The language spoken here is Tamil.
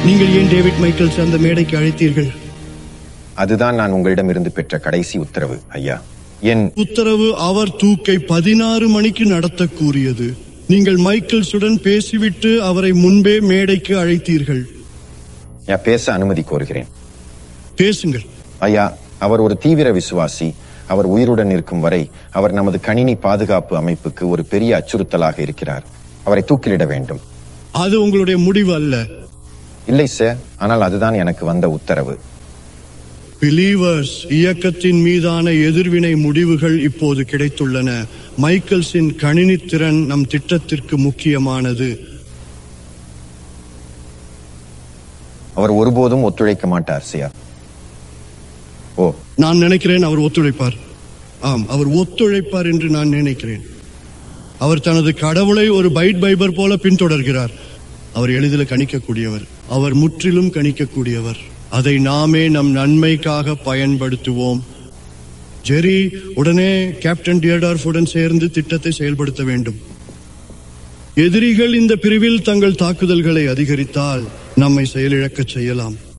நீங்கள் ஏன் டேவிட் மைக்கேல்ஸ் அந்த மேடைக்கு அழைத்தீர்கள் அதுதான் நான் உங்களிடமிருந்து பெற்ற கடைசி உத்தரவு ஐயா என் உத்தரவு அவர் தூக்கை பதினாறு மணிக்கு நடத்த கூறியது நீங்கள் மைக்கேல்ஸுடன் பேசிவிட்டு அவரை முன்பே மேடைக்கு அழைத்தீர்கள் ஐயா, பேச அனுமதி கோருகிறேன் பேசுங்கள் ஐயா அவர் ஒரு தீவிர விசுவாசி அவர் உயிருடன் இருக்கும் வரை அவர் நமது கணினி பாதுகாப்பு அமைப்புக்கு ஒரு பெரிய அச்சுறுத்தலாக இருக்கிறார் அவரை தூக்கிலிட வேண்டும் அது உங்களுடைய முடிவு அல்ல இல்லை சார் ஆனால் அதுதான் எனக்கு வந்த உத்தரவு பிலீவர்ஸ் இயக்கத்தின் மீதான எதிர்வினை முடிவுகள் இப்போது கிடைத்துள்ளன மைக்கேல்ஸின் கணினி திறன் நம் திட்டத்திற்கு முக்கியமானது அவர் ஒருபோதும் ஒத்துழைக்க மாட்டார் சியா ஓ நான் நினைக்கிறேன் அவர் ஒத்துழைப்பார் ஆம் அவர் ஒத்துழைப்பார் என்று நான் நினைக்கிறேன் அவர் தனது கடவுளை ஒரு பைட் பைபர் போல பின்தொடர்கிறார் அவர் எளிதில் கணிக்கக்கூடியவர் அவர் முற்றிலும் கணிக்கக்கூடியவர் அதை நாமே நம் நன்மைக்காக பயன்படுத்துவோம் ஜெரி உடனே கேப்டன் டியர்டார்ஃபுடன் சேர்ந்து திட்டத்தை செயல்படுத்த வேண்டும் எதிரிகள் இந்த பிரிவில் தங்கள் தாக்குதல்களை அதிகரித்தால் நம்மை செயலிழக்கச் செய்யலாம்